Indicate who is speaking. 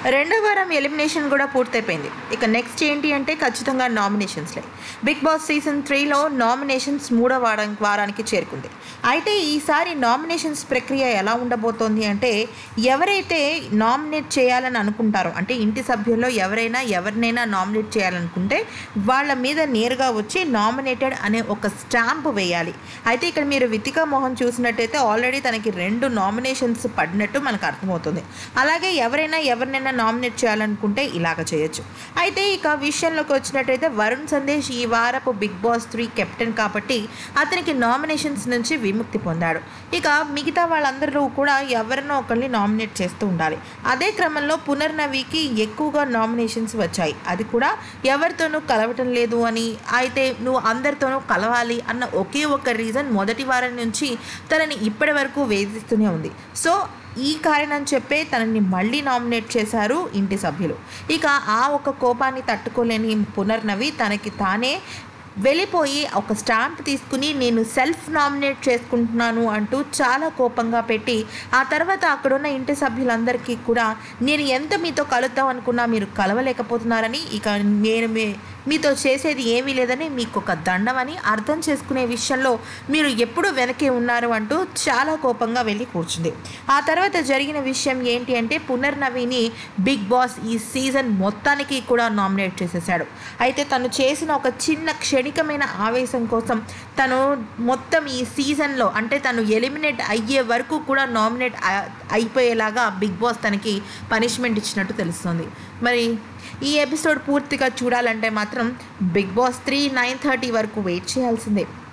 Speaker 1: రెండో వారం ఎలిమినేషన్ కూడా పూర్తయిపోయింది ఇక నెక్స్ట్ ఏంటి అంటే ఖచ్చితంగా నామినేషన్స్లే బిగ్ బాస్ సీజన్ త్రీలో నామినేషన్స్ మూడో వారం వారానికి చేరుకుంది అయితే ఈసారి నామినేషన్స్ ప్రక్రియ ఎలా ఉండబోతోంది అంటే ఎవరైతే నామినేట్ చేయాలని అనుకుంటారో అంటే ఇంటి సభ్యుల్లో ఎవరైనా ఎవరినైనా నామినేట్ చేయాలనుకుంటే వాళ్ళ మీద నేరుగా వచ్చి నామినేటెడ్ అనే ఒక స్టాంప్ వేయాలి అయితే ఇక్కడ మీరు వితికా మోహన్ చూసినట్టయితే ఆల్రెడీ తనకి రెండు నామినేషన్స్ పడినట్టు మనకు అర్థమవుతుంది అలాగే ఎవరైనా ఎవరినైనా నామినేట్ చేయాలనుకుంటే ఇలాగ చేయొచ్చు అయితే ఇక విషయంలోకి వచ్చినట్టయితే వరుణ్ సందేశ్ ఈ వారపు బిగ్ బాస్ త్రీ కెప్టెన్ కాబట్టి అతనికి నామినేషన్స్ నుంచి విముక్తి పొందాడు ఇక మిగతా వాళ్ళందరూ కూడా ఎవరినో ఒకరిని నామినేట్ చేస్తూ ఉండాలి అదే క్రమంలో పునర్నవికి ఎక్కువగా నామినేషన్స్ వచ్చాయి అది కూడా ఎవరితోనూ కలవటం లేదు అని అయితే నువ్వు అందరితోనూ కలవాలి అన్న ఒకే ఒక రీజన్ మొదటి వారం నుంచి తనని ఇప్పటి వరకు వేధిస్తూనే ఉంది సో ఈ కారణం చెప్పే తనని మళ్ళీ నామినేట్ చేశారు ఇంటి సభ్యులు ఇక ఆ ఒక కోపాన్ని తట్టుకోలేని పునర్నవి తనకి తానే వెళ్ళిపోయి ఒక స్టాంప్ తీసుకుని నేను సెల్ఫ్ నామినేట్ చేసుకుంటున్నాను అంటూ చాలా కోపంగా పెట్టి ఆ తర్వాత అక్కడున్న ఇంటి సభ్యులందరికీ కూడా నేను ఎంత మీతో కలుద్దాం అనుకున్నా మీరు కలవలేకపోతున్నారని ఇక నేను మీ మీతో చేసేది ఏమీ లేదని మీకు ఒక దండమని అర్థం చేసుకునే విషయంలో మీరు ఎప్పుడు వెనకే ఉన్నారు అంటూ చాలా కోపంగా వెళ్ళి కూర్చుంది ఆ తర్వాత జరిగిన విషయం ఏంటి అంటే పునర్నవిని బిగ్ బాస్ ఈ సీజన్ మొత్తానికి కూడా నామినేట్ చేసేసాడు అయితే తను చేసిన ఒక చిన్న క్షణికమైన ఆవేశం కోసం తను మొత్తం ఈ సీజన్లో అంటే తను ఎలిమినేట్ అయ్యే వరకు కూడా నామినేట్ అయిపోయేలాగా బిగ్ బాస్ తనకి పనిష్మెంట్ ఇచ్చినట్టు తెలుస్తుంది మరి ఈ ఎపిసోడ్ పూర్తిగా చూడాలంటే మాత్రం Bigg Boss three nine thirty వరకు వెయిట్ చేయాల్సిందే